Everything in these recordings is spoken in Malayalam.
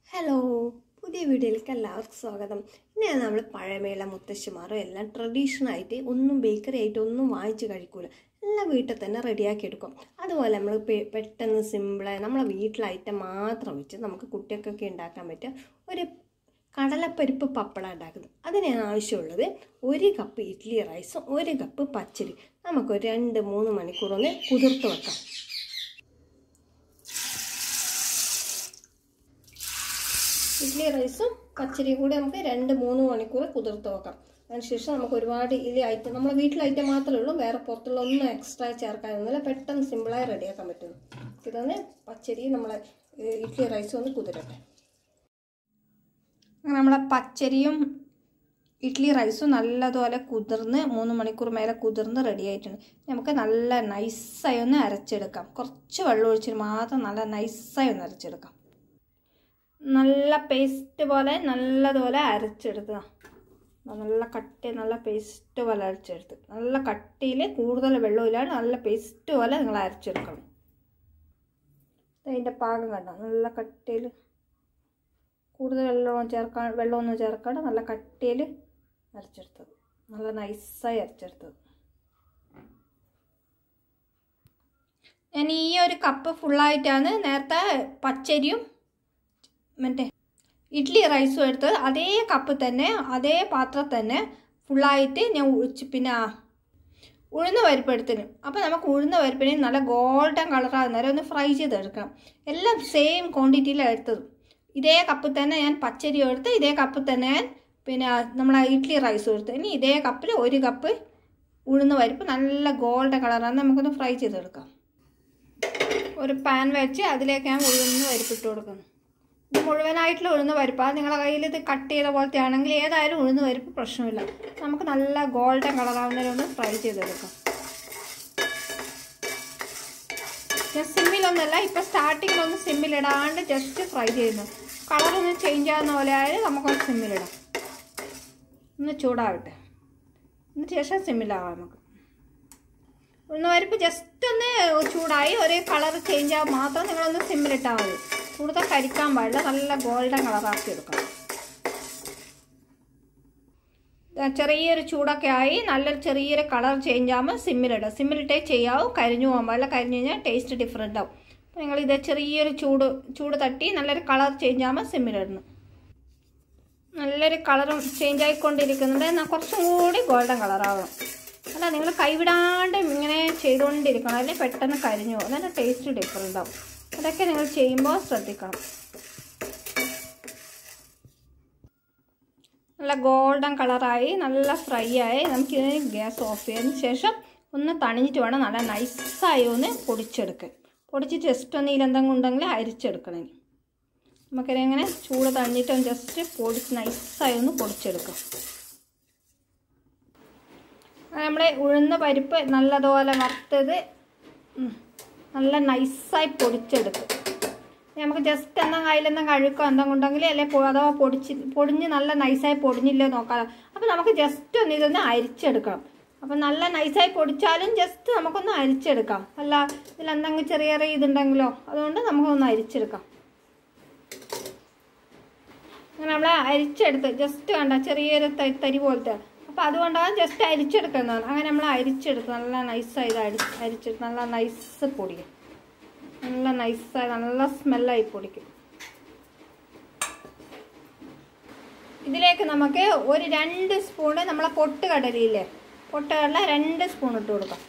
ഹലോ പുതിയ വീഡിയോയിലേക്ക് എല്ലാവർക്കും സ്വാഗതം ഇന്ന് നമ്മൾ പഴമയുള്ള മുത്തശ്ശിമാരും എല്ലാം ട്രഡീഷണൽ ആയിട്ട് ഒന്നും ബേക്കറി ആയിട്ട് ഒന്നും വാങ്ങിച്ച് കഴിക്കൂല എല്ലാം വീട്ടിൽ തന്നെ റെഡിയാക്കി എടുക്കും അതുപോലെ നമ്മൾ പെട്ടെന്ന് സിമ്പിളായി നമ്മളെ വീട്ടിലെ ഐറ്റം മാത്രം വെച്ച് നമുക്ക് കുട്ടികൾക്കൊക്കെ ഉണ്ടാക്കാൻ പറ്റുക ഒരു കടലപ്പരിപ്പ് പപ്പടം ഉണ്ടാക്കുന്നത് അതിനാണ് ആവശ്യമുള്ളത് ഒരു കപ്പ് ഇഡ്ഡലി റൈസും ഒരു കപ്പ് പച്ചരി നമുക്ക് ഒരു രണ്ട് മൂന്ന് മണിക്കൂറൊന്ന് കുതിർത്ത് വെക്കാം ഇഡ്ഡലി റൈസും പച്ചരിയും കൂടി നമുക്ക് രണ്ട് മൂന്ന് മണിക്കൂർ കുതിർത്ത് വെക്കാം അതിനുശേഷം നമുക്ക് ഒരുപാട് ഇലി ഐറ്റം നമ്മളെ വീട്ടിലെ ഐറ്റം മാത്രമേ ഉള്ളൂ വേറെ പുറത്തുള്ള ഒന്നും എക്സ്ട്രാ ചേർക്കാനൊന്നുമില്ല പെട്ടെന്ന് സിമ്പിളായി റെഡിയാക്കാൻ പറ്റുന്നു ഇതൊന്ന് പച്ചരി നമ്മളെ ഏഹ്, ഇഡ്ഡലി റൈസും ഒന്ന് കുതിരട്ടെ അങ്ങനെ നമ്മളെ പച്ചരിയും ഇഡ്ഡലി റൈസും നല്ലതുപോലെ കുതിർന്ന് മൂന്ന് മണിക്കൂർ മേലെ കുതിർന്ന് റെഡി ആയിട്ടുണ്ട് നമുക്ക് നല്ല നൈസായി ഒന്ന് അരച്ചെടുക്കാം കുറച്ച് വെള്ളം ഒഴിച്ചിട്ട് മാത്രം നല്ല നൈസായി ഒന്ന് അരച്ചെടുക്കാം നല്ല പേസ്റ്റ് പോലെ നല്ലതുപോലെ അരച്ചെടുത്തതാ നല്ല കട്ടി നല്ല പേസ്റ്റ് പോലെ അരച്ചെടുത്ത് നല്ല കട്ടിയിൽ കൂടുതൽ വെള്ളമില്ലാണ്ട് നല്ല പേസ്റ്റ് പോലെ നിങ്ങൾ അരച്ചെടുക്കണം അതിൻ്റെ പാകം കണ്ടോ നല്ല കട്ടിയിൽ കൂടുതൽ വെള്ളം ചേർക്കാൻ വെള്ളമൊന്നും ചേർക്കാണ്ട് നല്ല കട്ടിയിൽ അരച്ചെടുത്തത് നല്ല നൈസായി അരച്ചെടുത്തത് ഞാൻ ഈ ഒരു കപ്പ് ഫുള്ളായിട്ടാണ് നേരത്തെ പച്ചരിയും മറ്റേ ഇഡ്ഡലി റൈസും എടുത്ത് അതേ കപ്പ് തന്നെ അതേ പാത്രം തന്നെ ഫുള്ളായിട്ട് ഞാൻ ഒഴിച്ച് പിന്നെ ഉഴുന്ന് പരിപ്പ് എടുത്തിന് അപ്പോൾ നമുക്ക് ഉഴുന്ന് പരിപ്പിന് നല്ല ഗോൾഡൻ കളറാകുന്ന നേരം ഒന്ന് ഫ്രൈ ചെയ്തെടുക്കണം എല്ലാം സെയിം ക്വാണ്ടിറ്റിയിലാണ് എടുത്തത് ഇതേ കപ്പിൽ തന്നെ ഞാൻ പച്ചരി എടുത്ത് ഇതേ കപ്പിൽ തന്നെ ഞാൻ പിന്നെ നമ്മളെ ഇഡ്ഡലി റൈസും എടുത്ത് ഇനി ഇതേ കപ്പിൽ ഒരു കപ്പ് ഉഴുന്ന് പരിപ്പ് നല്ല ഗോൾഡൻ കളറാണ് നമുക്കൊന്ന് ഫ്രൈ ചെയ്തെടുക്കാം ഒരു പാൻ വെച്ച് അതിലേക്ക് ഞാൻ ഉഴുന്ന് പരിപ്പിട്ട് കൊടുക്കുന്നു ഇത് മുഴുവനായിട്ടുള്ള ഉഴുന്ന് പരിപ്പ് അത് നിങ്ങളുടെ കയ്യിൽ ഇത് കട്ട് ചെയ്ത പോലത്തെ ആണെങ്കിൽ ഏതായാലും ഉഴുന്ന് പരിപ്പ് പ്രശ്നമില്ല നമുക്ക് നല്ല ഗോൾഡൻ കളറാവുന്നതിനൊന്ന് ഫ്രൈ ചെയ്തെടുക്കാം ഞാൻ സിമ്മിലൊന്നല്ല ഇപ്പം സ്റ്റാർട്ടിങ്ങിലൊന്ന് സിമ്മിലിടാണ്ട് ജസ്റ്റ് ഫ്രൈ ചെയ്യുന്നു കളറൊന്ന് ചേഞ്ച് ആകുന്ന പോലെ ആയാലും നമുക്കൊന്ന് സിമ്മിലിടാം ഒന്ന് ചൂടാവട്ടെ എന്നിട്ട് ശേഷം സിമ്മിലാവാം നമുക്ക് ഉഴുന്ന് പരിപ്പ് ജസ്റ്റ് ഒന്ന് ചൂടായി ഒരു കളർ ചേഞ്ച് ആകാൻ മാത്രം നിങ്ങളൊന്ന് സിമ്മിലിട്ടാൽ മതി കൂടുതൽ കരിക്കാൻ പാടില്ല നല്ല ഗോൾഡൻ കളറാക്കി എടുക്കണം ദാ ചെറിയൊരു ചൂടൊക്കെ ആയി നല്ലൊരു ചെറിയൊരു കളർ ചേഞ്ച് ആകുമ്പോൾ സിമ്മിലിടുക സിമ്മിലിട്ടേ ചെയ്യാവും കരിഞ്ഞു പോകാൻ പാടില്ല കരിഞ്ഞു കഴിഞ്ഞാൽ ടേസ്റ്റ് ഡിഫറെൻ്റ് ആവും അപ്പോൾ നിങ്ങൾ ഇത് ചെറിയൊരു ചൂട് ചൂട് തട്ടി നല്ലൊരു കളർ ചേഞ്ച് ആകുമ്പോൾ സിമ്മിലിടണം നല്ലൊരു കളറും ചേഞ്ച് ആയിക്കൊണ്ടിരിക്കുന്നുണ്ട് എന്നാൽ കുറച്ചും കൂടി ഗോൾഡൻ കളറാവണം അല്ല നിങ്ങൾ കൈവിടാണ്ട് ഇങ്ങനെ ചെയ്തുകൊണ്ടിരിക്കണം അല്ലെങ്കിൽ പെട്ടെന്ന് കരിഞ്ഞു പോകും നല്ല ടേസ്റ്റ് ഡിഫറെൻ്റ് ആവും അതൊക്കെ നിങ്ങൾ ചെയ്യുമ്പോൾ ശ്രദ്ധിക്കണം നല്ല ഗോൾഡൻ കളറായി നല്ല ഫ്രൈ ആയി നമുക്കിതിന് ഗ്യാസ് ഓഫ് ചെയ്തതിന് ശേഷം ഒന്ന് തണിഞ്ഞിട്ട് വേണം നല്ല നൈസായി ഒന്ന് പൊടിച്ചെടുക്കാൻ പൊടിച്ച് ജസ്റ്റ് ഒന്ന് ഇതിലെന്തെങ്കിലും ഉണ്ടെങ്കിൽ അരിച്ചെടുക്കണം ഇനി നമുക്കിതിങ്ങനെ ചൂട് തണിഞ്ഞിട്ട് ജസ്റ്റ് പൊടിച്ച് നൈസായി ഒന്ന് പൊടിച്ചെടുക്കാം നമ്മൾ ഉഴുന്ന പരിപ്പ് നല്ലതുപോലെ വറുത്തത് ഉം, നല്ല നൈസായി പൊടിച്ചെടുക്കും നമുക്ക് ജസ്റ്റ് എന്തെങ്കിലും കയ്യിലെന്തെങ്കിലും കഴുക്കോ എന്തെങ്കിലും ഉണ്ടെങ്കിൽ അല്ലെങ്കിൽ അഥവാ പൊടിച്ച് പൊടിഞ്ഞ് നല്ല നൈസായി പൊടിഞ്ഞില്ലോ നോക്കാം അപ്പോൾ നമുക്ക് ജസ്റ്റ് ഒന്ന് ഇതൊന്ന് അരിച്ചെടുക്കണം അപ്പം നല്ല നൈസായി പൊടിച്ചാലും ജസ്റ്റ് നമുക്കൊന്ന് അരിച്ചെടുക്കാം അല്ല ഇതിൽ എന്തെങ്കിലും ചെറിയ ചെറിയ ഇതുണ്ടെങ്കിലോ അതുകൊണ്ട് നമുക്കൊന്ന് അരിച്ചെടുക്കാം അങ്ങനെ നമ്മൾ അരിച്ചെടുത്ത് ജസ്റ്റ് കണ്ട ചെറിയൊരു തരി തരി പോലത്തെ അപ്പോൾ അതുകൊണ്ടാണ് ജസ്റ്റ് അരിച്ചെടുക്കുന്നതാണ് അങ്ങനെ നമ്മൾ അരിച്ചെടുത്ത് നല്ല നൈസായി ഇത് അരി അരിച്ചെടുത്ത് നല്ല നൈസ് പൊടിക്കും നല്ല നൈസായി നല്ല സ്മെല്ലായി പൊടിക്കും ഇതിലേക്ക് നമുക്ക് ഒരു രണ്ട് സ്പൂണ് നമ്മളെ പൊട്ട് കടലയില്ലേ പൊട്ട് കടല രണ്ട് സ്പൂൺ ഇട്ട് കൊടുക്കാം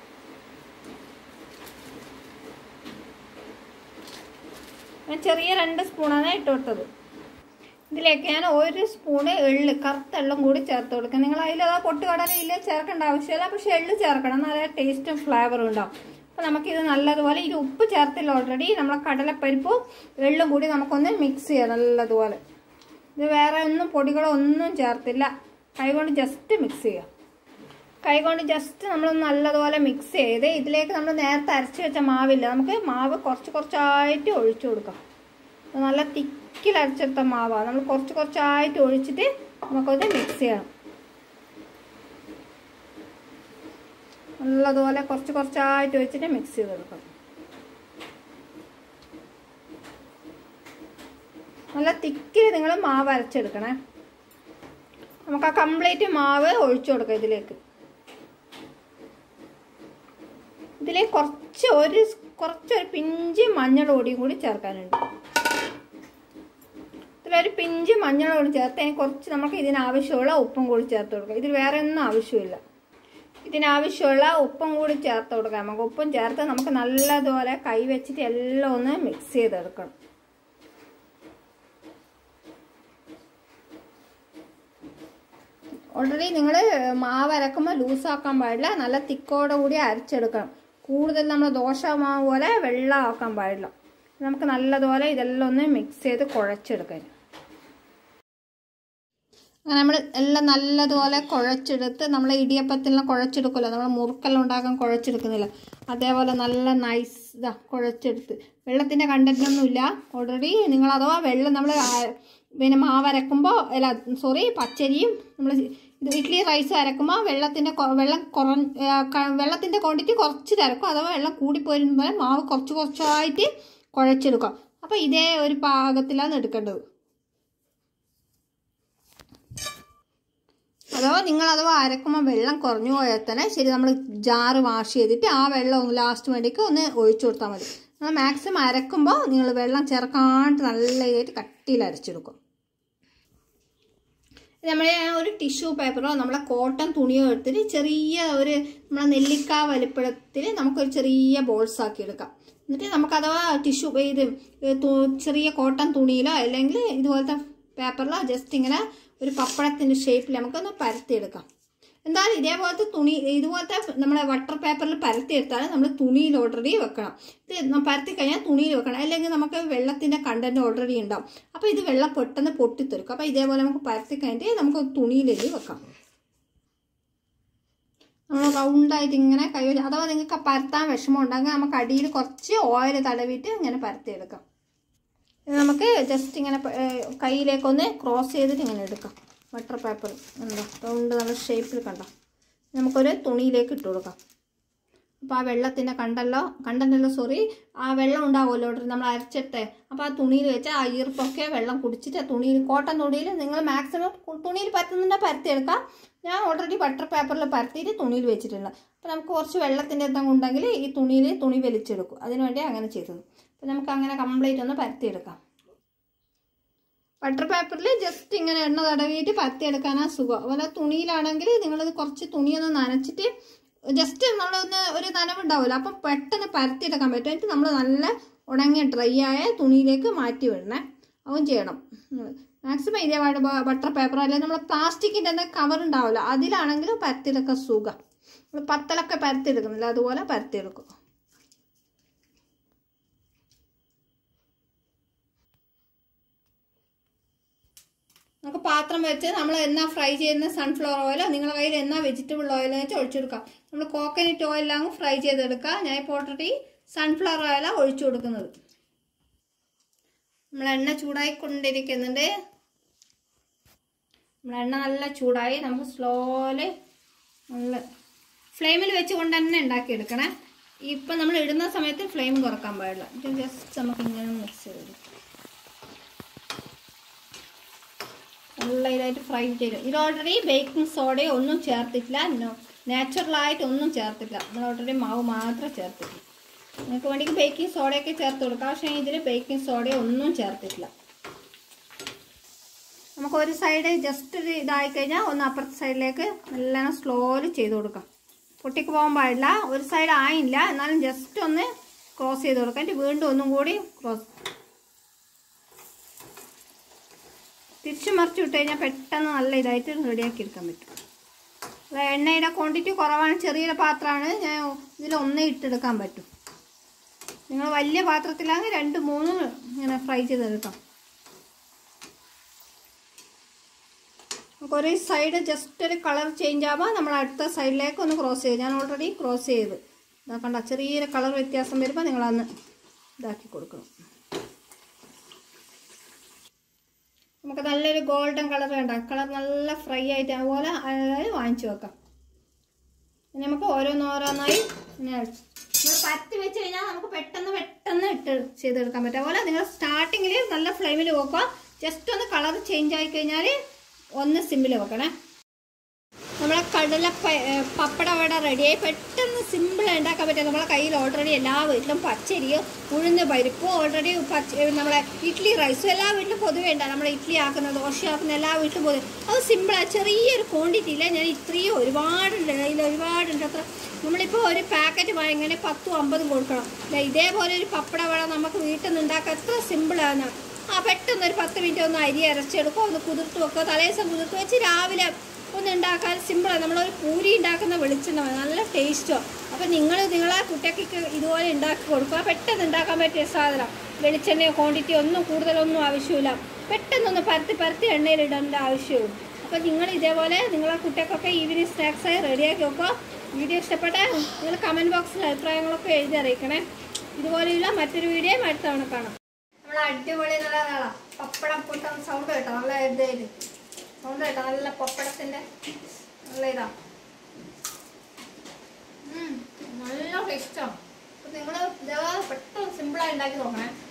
ഞാൻ ചെറിയ രണ്ട് സ്പൂണാണ് ഇട്ട് കൊടുത്തത് ഇതിലേക്ക് ഞാൻ ഒരു സ്പൂണ് എള്ള് കറുത്ത എള്ളും കൂടി ചേർത്ത് കൊടുക്കാം നിങ്ങൾ അതിൽ അതാ പൊട്ട് കടലയില്ല ചേർക്കേണ്ട ആവശ്യമില്ല പക്ഷെ എള്ള് ചേർക്കണം നല്ല ടേസ്റ്റും ഫ്ലേവറും ഉണ്ടാവും അപ്പോൾ നമുക്കിത് നല്ലതുപോലെ ഇത് ഉപ്പ് ചേർത്തില്ല ഓൾറെഡി നമ്മളെ കടലപ്പരിപ്പും എള്ളും കൂടി നമുക്കൊന്ന് മിക്സ് ചെയ്യാം നല്ലതുപോലെ ഇത് വേറെ ഒന്നും പൊടികളോ ഒന്നും ചേർത്തില്ല കൈകൊണ്ട് ജസ്റ്റ് മിക്സ് ചെയ്യാം കൈകൊണ്ട് ജസ്റ്റ് നമ്മൾ നല്ലതുപോലെ മിക്സ് ചെയ്ത് ഇതിലേക്ക് നമ്മൾ നേരത്തെ അരച്ച് വെച്ച മാവില്ല നമുക്ക് മാവ് കുറച്ച് കുറച്ചായിട്ട് ഒഴിച്ചു കൊടുക്കാം ഇത് നല്ല തിക്കിൽ അരച്ചെടുത്ത മാവാണ് നമ്മൾ കുറച്ച് കുറച്ചായിട്ട് ഒഴിച്ചിട്ട് നമുക്കത് മിക്സ് ചെയ്യണം നല്ലതുപോലെ കുറച്ച് കുറച്ചായിട്ട് വെച്ചിട്ട് മിക്സ് ചെയ്തെടുക്കണം നല്ല തിക്കിൽ നിങ്ങൾ മാവ് അരച്ചെടുക്കണേ നമുക്ക് ആ കംപ്ലീറ്റ് മാവ് ഒഴിച്ചു കൊടുക്കാം ഇതിലേക്ക് ഇതിലേക്ക് കുറച്ച് ഒരു കുറച്ചൊരു പിഞ്ച് മഞ്ഞൾ പൊടിയും കൂടി ചേർക്കാനുണ്ട് ഇതിലൊരു പിഞ്ച് മഞ്ഞൾ പൊടി ചേർത്ത് അതിന് കുറച്ച് നമുക്ക് ഇതിനാവശ്യമുള്ള ഉപ്പും കൂടി ചേർത്ത് കൊടുക്കാം ഇതിൽ വേറെ ഒന്നും ആവശ്യമില്ല ഇതിനാവശ്യമുള്ള ഉപ്പും കൂടി ചേർത്ത് കൊടുക്കാം നമുക്ക് ഉപ്പും ചേർത്ത് നമുക്ക് നല്ലതുപോലെ കൈ വെച്ചിട്ട് എല്ലാം ഒന്ന് മിക്സ് ചെയ്തെടുക്കണം ഓൾറെഡി നിങ്ങൾ മാവ് അരക്കുമ്പോൾ ലൂസാക്കാൻ പാടില്ല നല്ല തിക്കോടെ കൂടി അരച്ചെടുക്കണം കൂടുതൽ നമ്മൾ ദോശ മാവ് പോലെ വെള്ളമാക്കാൻ പാടില്ല നമുക്ക് നല്ലതുപോലെ ഇതെല്ലാം ഒന്ന് മിക്സ് ചെയ്ത് കുഴച്ചെടുക്കാൻ അങ്ങനെ നമ്മൾ എല്ലാം നല്ലതുപോലെ കുഴച്ചെടുത്ത് നമ്മൾ ഇടിയപ്പത്തിനെല്ലാം കുഴച്ചെടുക്കുമല്ലോ നമ്മൾ മുറുക്കെല്ലാം ഉണ്ടാക്കാൻ കുഴച്ചെടുക്കുന്നില്ല അതേപോലെ നല്ല നൈസ് ഇതാ കുഴച്ചെടുത്ത് വെള്ളത്തിൻ്റെ കണ്ടൻറ്റൊന്നുമില്ല ഓൾറെഡി നിങ്ങൾ അഥവാ വെള്ളം നമ്മൾ പിന്നെ മാവ് അരക്കുമ്പോൾ അല്ല സോറി പച്ചരിയും നമ്മൾ ഇത് ഇഡ്ഡലി റൈസ് അരക്കുമ്പോൾ വെള്ളത്തിൻ്റെ കൊ- വെള്ളം കുറഞ്ഞ വെള്ളത്തിൻ്റെ ക്വാണ്ടിറ്റി കുറച്ച് അരക്കും അഥവാ വെള്ളം കൂടിപ്പോയിരുന്ന മാവ് കുറച്ച് കുറച്ചായിട്ട് കുഴച്ചെടുക്കാം അപ്പോൾ ഇതേ ഒരു പാകത്തിലാണ് എടുക്കേണ്ടത് അഥവാ നിങ്ങൾ അഥവാ അരക്കുമ്പോൾ വെള്ളം കുറഞ്ഞു പോയാൽ തന്നെ ശരി നമ്മൾ ജാറ് വാഷ് ചെയ്തിട്ട് ആ വെള്ളം ഒന്ന് ലാസ്റ്റ് വേണ്ടിക്ക് ഒന്ന് ഒഴിച്ചു കൊടുത്താൽ മതി നമ്മൾ മാക്സിമം അരക്കുമ്പോൾ നിങ്ങൾ വെള്ളം ചേർക്കാണ്ട് നല്ല ഇതായിട്ട് കട്ടിയിൽ അരച്ചെടുക്കും നമ്മൾ ഒരു ടിഷ്യൂ പേപ്പറോ നമ്മളെ കോട്ടൺ തുണിയോ എടുത്തിട്ട് ചെറിയ ഒരു നമ്മളെ നെല്ലിക്ക വലിപ്പത്തിൽ നമുക്കൊരു ചെറിയ ബോൾസ് ആക്കി എടുക്കാം എന്നിട്ട് നമുക്ക് അഥവാ ടിഷ്യൂ ഇത് തു- ചെറിയ കോട്ടൺ തുണിയിലോ അല്ലെങ്കിൽ ഇതുപോലത്തെ പേപ്പറിലോ ജസ്റ്റ് ഇങ്ങനെ ഒരു പപ്പടത്തിൻ്റെ ഷേപ്പിൽ നമുക്കൊന്ന് പരത്തിയെടുക്കാം എന്തായാലും ഇതേപോലത്തെ തുണി ഇതുപോലത്തെ നമ്മളെ വട്ടർ പേപ്പറിൽ പരത്തിയെടുത്താൽ നമ്മൾ തുണിയിൽ ഓൾറെഡി വെക്കണം ഇത് ന- പരത്തി കഴിഞ്ഞാൽ തുണിയിൽ വെക്കണം അല്ലെങ്കിൽ നമുക്ക് വെള്ളത്തിൻ്റെ കണ്ടന്റ് ഓൾറെഡി ഉണ്ടാവും അപ്പോൾ ഇത് വെള്ളം പെട്ടെന്ന് പൊട്ടിത്തെറുക്കും അപ്പോൾ ഇതേപോലെ നമുക്ക് പരത്തി കഴിഞ്ഞിട്ട് നമുക്ക് തുണിയിലേക്ക് വെക്കാം നമ്മൾ റൗണ്ടായിട്ട് ഇങ്ങനെ കൈ വെച്ച് അഥവാ നിങ്ങൾക്ക് പരത്താൻ വിഷമം ഉണ്ടെങ്കിൽ നമുക്ക് അടിയിൽ കുറച്ച് ഓയിൽ തടവിയിട്ട് ഇങ്ങനെ പരത്തിയെടുക്കാം ഇത് നമുക്ക് ജസ്റ്റ് ഇങ്ങനെ പ- ഏഹ് കയ്യിലേക്കൊന്ന് ക്രോസ് ചെയ്തിട്ട് ഇങ്ങനെ എടുക്കാം ബട്ടർ പേപ്പർ ഉണ്ടോ റൗണ്ട് നല്ല ഷേപ്പിൽ കണ്ടോ നമുക്കൊരു തുണിയിലേക്ക് ഇട്ട് കൊടുക്കാം അപ്പോൾ ആ വെള്ളത്തിൻ്റെ കണ്ടല്ലോ കണ്ടല്ലോ സോറി ആ വെള്ളം ഉണ്ടാവുമല്ലോ ഇവിടെ നമ്മൾ അരച്ചിട്ട് അപ്പോൾ ആ തുണിയിൽ വെച്ച് ആ ഈർപ്പൊക്കെ വെള്ളം കുടിച്ചിട്ട് ആ തുണിയിൽ കോട്ടൺ തുണിയിൽ നിങ്ങൾ മാക്സിമം തുണിയിൽ പരത്തുന്നുണ്ടെങ്കിൽ പരത്തിയെടുക്കാം ഞാൻ ഓൾറെഡി ബട്ടർ പേപ്പറിൽ പരത്തിയിട്ട് തുണിയിൽ വെച്ചിട്ടുണ്ട് അപ്പോൾ നമുക്ക് കുറച്ച് വെള്ളത്തിൻ്റെ എന്തെങ്കിലും ഉണ്ടെങ്കിൽ ഈ തുണിയിൽ തുണി വലിച്ചെടുക്കും അതിന് വേണ്ടി അങ്ങനെ ചെയ്തത് അപ്പോൾ നമുക്ക് അങ്ങനെ കംപ്ലീറ്റ് ഒന്ന് പരത്തിയെടുക്കാം ബട്ടർ പേപ്പറിൽ ജസ്റ്റ് ഇങ്ങനെ എണ്ണ തടവിയിട്ട് പരത്തിയെടുക്കാനാ സുഖം അതുപോലെ തുണിയിലാണെങ്കിൽ നിങ്ങളിത് കുറച്ച് തുണിയൊന്ന് നനച്ചിട്ട് ജസ്റ്റ് നമ്മളൊന്ന് ഒരു നനവുണ്ടാവില്ല അപ്പം പെട്ടെന്ന് പരത്തിയെടുക്കാൻ പറ്റും എന്നിട്ട് നമ്മൾ നല്ല ഉണങ്ങിയ ഡ്രൈ ആയ തുണിയിലേക്ക് മാറ്റി വിടണേ അതും ചെയ്യണം മാക്സിമം ഇതേപാട് ബട്ടർ പേപ്പർ അല്ലെങ്കിൽ നമ്മൾ പ്ലാസ്റ്റിക്കിൻ്റെ തന്നെ കവർ ഉണ്ടാവില്ല അതിലാണെങ്കിലും പരത്തിയെടുക്കാൻ സുഖം നമ്മൾ പത്തലൊക്കെ പരത്തിയെടുക്കുന്നില്ല അതുപോലെ പരത്തിയെടുക്കും നമുക്ക് പാത്രം വെച്ച് നമ്മൾ എന്നാ ഫ്രൈ ചെയ്യുന്ന സൺഫ്ലവർ ഓയിലോ നിങ്ങളുടെ കയ്യിൽ എന്നാ വെജിറ്റബിൾ ഓയിൽ വെച്ച് ഒഴിച്ചെടുക്കാം നമ്മൾ കോക്കനട്ട് ഓയിലാണ് ഫ്രൈ ചെയ്തെടുക്കുക ഞാൻ ഇപ്പോൾ ഓൾറെഡി സൺഫ്ലവർ ഓയിലാണ് ഒഴിച്ചു കൊടുക്കുന്നത് നമ്മൾ എണ്ണ ചൂടായിക്കൊണ്ടിരിക്കുന്നുണ്ട് നമ്മൾ എണ്ണ നല്ല ചൂടായി നമുക്ക് സ്ലോല് നല്ല ഫ്ലെയിമിൽ വെച്ചുകൊണ്ട് തന്നെ ഉണ്ടാക്കിയെടുക്കണേ ഇപ്പം നമ്മൾ ഇടുന്ന സമയത്ത് ഫ്ലെയിം കുറക്കാൻ പാടില്ല ഇത് ജസ്റ്റ് നമുക്ക് ഇങ്ങനെ മിക്സ് ചെയ്തെടുക്കാം നല്ല ഇതായിട്ട് ഫ്രൈ ചെയ്ത് ഇത് ഓൾറെഡി ബേക്കിംഗ് സോഡയോ ഒന്നും ചേർത്തിട്ടില്ല നാച്ചുറലായിട്ട് ഒന്നും ചേർത്തിട്ടില്ല നമ്മൾ ഓൾറെഡി മാവ് മാത്രം ചേർത്തിട്ടില്ല നിങ്ങൾക്ക് വേണമെങ്കിൽ ബേക്കിംഗ് സോഡയൊക്കെ ചേർത്ത് കൊടുക്കാം പക്ഷേ ഇതിൽ ബേക്കിംഗ് സോഡയോ ഒന്നും ചേർത്തിട്ടില്ല നമുക്ക് ഒരു സൈഡ് ജസ്റ്റ് ഒരു ഇതായി കഴിഞ്ഞാൽ ഒന്ന് അപ്പുറത്തെ സൈഡിലേക്ക് നല്ലോണം സ്ലോലി ചെയ്ത് കൊടുക്കാം പൊട്ടിക്ക് പോകാൻ പാടില്ല ഒരു സൈഡ് ആയില്ല എന്നാലും ജസ്റ്റ് ഒന്ന് ക്രോസ് ചെയ്ത് കൊടുക്കാം എന്നിട്ട് വീണ്ടും ഒന്നും കൂടി ക്രോസ് തിരിച്ചു മറിച്ച് വിട്ട് കഴിഞ്ഞാൽ പെട്ടെന്ന് നല്ല ഇതായിട്ട് റെഡിയാക്കി എടുക്കാൻ പറ്റും അത് എണ്ണയുടെ ക്വാണ്ടിറ്റി കുറവാണ് ചെറിയൊരു പാത്രമാണ് ഞാൻ ഇതിൽ ഒന്നേ ഇട്ടെടുക്കാൻ പറ്റും നിങ്ങൾ വലിയ പാത്രത്തിലാണെങ്കിൽ രണ്ട് മൂന്ന് ഇങ്ങനെ ഫ്രൈ ചെയ്തെടുക്കാം നമുക്ക് ഒരു സൈഡ് ജസ്റ്റ് ഒരു കളർ ചേഞ്ച് ആകുമ്പോൾ നമ്മൾ അടുത്ത സൈഡിലേക്ക് ഒന്ന് ക്രോസ് ചെയ്ത് ഞാൻ ഓൾറെഡി ക്രോസ് ചെയ്ത് ഇതാ കണ്ട ചെറിയൊരു കളർ വ്യത്യാസം വരുമ്പോൾ നിങ്ങളന്ന് ഇതാക്കി കൊടുക്കണം നമുക്ക് നല്ലൊരു ഗോൾഡൻ കളർ വേണ്ട കളർ നല്ല ഫ്രൈ ആയിട്ട് അതുപോലെ അതായത് വാങ്ങിച്ചു വെക്കാം ഇനി നമുക്ക് ഓരോന്നോരോന്നായി ഇങ്ങനെ നമ്മൾ പരത്തി വെച്ച് കഴിഞ്ഞാൽ നമുക്ക് പെട്ടെന്ന് പെട്ടെന്ന് ഇട്ട് ചെയ്തെടുക്കാൻ പറ്റും അതുപോലെ നിങ്ങൾ സ്റ്റാർട്ടിങ്ങിൽ നല്ല ഫ്ലെയിമിൽ വെക്കുക ജസ്റ്റ് ഒന്ന് കളർ ചേഞ്ച് ആയി കഴിഞ്ഞാൽ ഒന്ന് സിമ്മിൽ വെക്കണേ നമ്മളെ കടല പ- ഏ, പപ്പട വട റെഡിയായി പെട്ടെന്ന് സിമ്പിൾ ഉണ്ടാക്കാൻ പറ്റും നമ്മളെ കയ്യിൽ ഓൾറെഡി എല്ലാ വീട്ടിലും പച്ചരിയോ ഉഴുന്ന് പരിപ്പോ ഓൾറെഡി പച്ച ഏ, നമ്മളെ ഇഡ്ഡലി റൈസും എല്ലാ വീട്ടിലും പൊതുവേ ഉണ്ടാകും നമ്മൾ ഇഡ്ഡലി ആക്കുന്ന ദോശ ആക്കുന്ന എല്ലാ വീട്ടിലും പൊതുവെ അത് സിമ്പിളാണ് ചെറിയൊരു ക്വാണ്ടിറ്റി ഇല്ല ഞാൻ ഇത്രയും ഒരുപാടുണ്ട് അതിൽ ഒരുപാടുണ്ട് അത്ര നമ്മളിപ്പോൾ ഒരു പാക്കറ്റ് വാങ്ങിങ്ങനെ പത്തും അമ്പതും കൊടുക്കണം ദേ ഇതേപോലെ ഒരു പപ്പട വട നമുക്ക് വീട്ടിൽ നിന്ന് ഉണ്ടാക്കാൻ എത്ര സിമ്പിളാണ് ആ പെട്ടെന്ന് ഒരു പത്ത് മിനിറ്റ് ഒന്ന് അരി അരച്ചെടുക്കുക ഒന്ന് കുതിർത്ത് വെക്കുക തലേദിവസം കുതിർത്ത് വെച്ച് രാവിലെ ഒന്ന് ഉണ്ടാക്കാൻ സിമ്പിളാണ് നമ്മളൊരു പൂരി ഉണ്ടാക്കുന്ന വെളിച്ചെണ്ണ മതി. നല്ല ടേസ്റ്റോ അപ്പോൾ നിങ്ങൾ നിങ്ങളെ കുട്ടിക്ക് ഇതുപോലെ ഉണ്ടാക്കി കൊടുക്കുക പെട്ടെന്ന് ഉണ്ടാക്കാൻ പറ്റിയ സാധനം വെളിച്ചെണ്ണയോ ക്വാണ്ടിറ്റി ഒന്നും കൂടുതലൊന്നും ആവശ്യമില്ല പെട്ടെന്നൊന്ന് പരത്തി പരത്തി എണ്ണയിൽ ഇടേണ്ട ആവശ്യമുള്ളൂ അപ്പോൾ നിങ്ങൾ ഇതേപോലെ നിങ്ങളെ കുട്ടികൾക്കൊക്കെ ഈവനിങ് സ്നാക്സായി റെഡിയാക്കി വെക്കുക വീഡിയോ ഇഷ്ടപ്പെട്ടാൽ നിങ്ങൾ കമൻറ്റ് ബോക്സിൽ അഭിപ്രായങ്ങളൊക്കെ എഴുതി അറിയിക്കണേ ഇതുപോലെയുള്ള മറ്റൊരു വീഡിയോ അടുത്ത തവണ കാണാം നമ്മൾ അടിപൊളി നല്ലതാണ് പപ്പടം പൊട്ടം സൗണ്ട് കേട്ടോ നല്ല ഇതായിട്ട് സൗണ്ട് കേട്ടോ നല്ല പപ്പടത്തിൻ്റെ നല്ല ഇതാ ഉം, നല്ല ടേസ്റ്റാണ് അപ്പം നിങ്ങൾ ഇതേപോലെ പെട്ടെന്ന് സിമ്പിളായി ഉണ്ടാക്കി നോക്കണേ